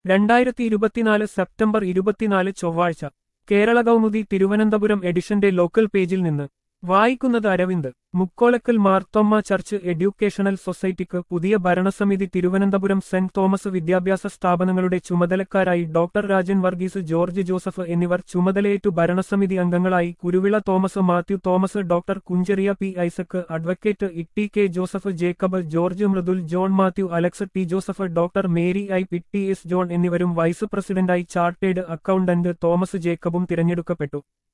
രണ്ടായിരത്തി ഇരുപത്തിനാല് സെപ്റ്റംബർ ഇരുപത്തിനാല് ചൊവ്വാഴ്ച കേരള കൗമുദി തിരുവനന്തപുരം എഡിഷന്റെ ലോക്കൽ പേജിൽ നിന്ന് വായിക്കുന്നത് അരവിന്ദ് മുക്കോലക്കൽ മാർത്തോമ്മ ചർച്ച് എഡ്യൂക്കേഷണൽ സൊസൈറ്റിക്ക് പുതിയ ഭരണസമിതി തിരുവനന്തപുരം സെന്റ് തോമസ് വിദ്യാഭ്യാസ സ്ഥാപനങ്ങളുടെ ചുമതലക്കാരായി ഡോക്ടർ രാജൻ വർഗീസ് ജോർജ് ജോസഫ് എന്നിവർ ചുമതലയേറ്റു ഭരണസമിതി അംഗങ്ങളായി Kuruvila Thomas Mathew Thomas doctor Kuncheria P Isaac advocate Itty K Joseph Jacob George Mridul John Mathew Alex T Joseph doctor Mary I Pitty S John എന്നിവരും വൈസ് പ്രസിഡന്റായി ചാർട്ടേഡ് അക്കൗണ്ടന്റ് തോമസ് ജേക്കബും തിരഞ്ഞെടുക്കപ്പെട്ടു